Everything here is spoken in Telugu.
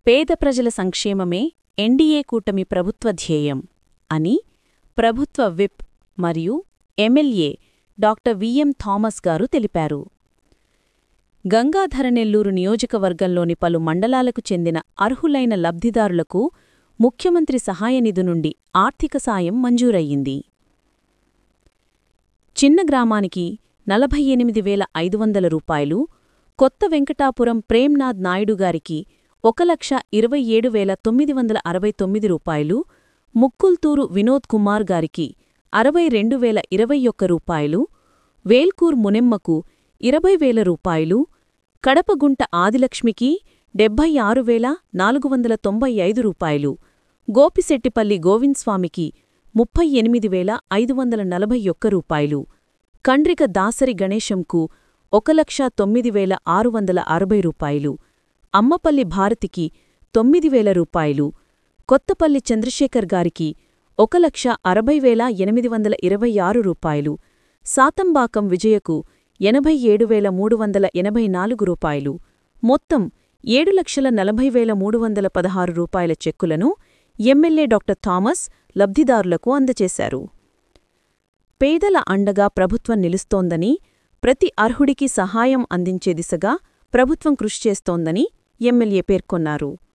పేద ప్రజల సంక్షేమమే ఎన్డీఏ కూటమి ప్రభుత్వ ధ్యేయం అని ప్రభుత్వ విప్ మరియు ఎమ్మెల్యే డాక్టర్ విఎం థామస్ గారు తెలిపారు గంగాధరనెల్లూరు నియోజకవర్గంలోని పలు మండలాలకు చెందిన అర్హులైన లబ్ధిదారులకు ముఖ్యమంత్రి సహాయ నిధి నుండి ఆర్థిక సాయం మంజూరయ్యింది చిన్న గ్రామానికి నలభై ఎనిమిది వేల ఐదు వందల రూపాయలు కొత్త వెంకటాపురం ప్రేమ్నాథ్ నాయుడు గారికి ఒక లక్ష ఇరవై ఏడు వేల తొమ్మిది వందల అరవై తొమ్మిది రూపాయలు ముక్కుల్తూరు వినోద్ కుమార్ గారికి అరవై రెండు వేల ఇరవై ఒక్క రూపాయలు వేల్కూర్ మునెమ్మకు ఇరవై వేల రూపాయలు కడపగుంట ఆదిలక్ష్మికి డెబ్బై ఆరు వేల నాలుగు వందల తొంభై ఐదు రూపాయలు గోపిశెట్టిపల్లి గోవింద్స్వామికి ముప్పై ఎనిమిది వేల ఐదు వందల నలభై ఒక్క రూపాయలు కండ్రిక దాసరి గణేశంకు ఒక లక్ష తొమ్మిది వేల ఆరు వందల అరవై రూపాయలు అమ్మపల్లి భారతికి తొమ్మిది వేల రూపాయలు కొత్తపల్లి చంద్రశేఖర్ గారికి ఒక లక్ష అరవై వేల ఎనిమిది వందల ఇరవై ఆరు రూపాయలు సాతంబాకం విజయకు ఎనభై ఏడు వేల మూడు వందల ఎనభై నాలుగు రూపాయలు మొత్తం ఏడు లక్షల నలభై వేల మూడు వందల పదహారు రూపాయల చెక్కులను ఎమ్మెల్యే డాక్టర్ థామస్ లబ్ధిదారులకు అందజేశారు పేదల అండగా ప్రభుత్వం నిలుస్తోందని ప్రతి అర్హుడికి సహాయం అందించే దిశగా ప్రభుత్వం కృషి చేస్తోందని ఎమ్మెల్యే పేర్కొన్నారు